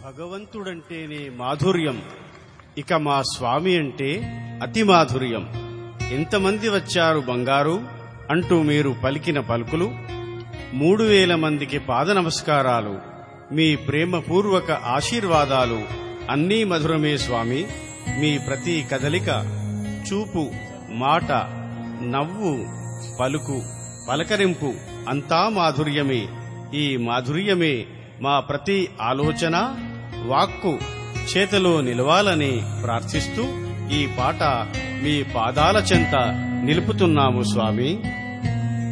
భగవంతుడంటేనే మాధుర్యం ఇక మా స్వామి అంటే అతి మాధుర్యం ఎంతమంది వచ్చారు బంగారు అంటూ మీరు పలికిన పలుకులు మూడు వేల మందికి పాద నమస్కారాలు మీ ప్రేమపూర్వక ఆశీర్వాదాలు అన్నీ మధురమే స్వామి మీ ప్రతి కదలిక చూపు మాట నవ్వు పలుకు పలకరింపు అంతా మాధుర్యమే ఈ మాధుర్యమే మా ప్రతి ఆలోచన వాక్కు చేతలో నిలవాలని ప్రార్థిస్తూ ఈ పాట మీ పాదాల చెంత నిలుపుతున్నాము స్వామి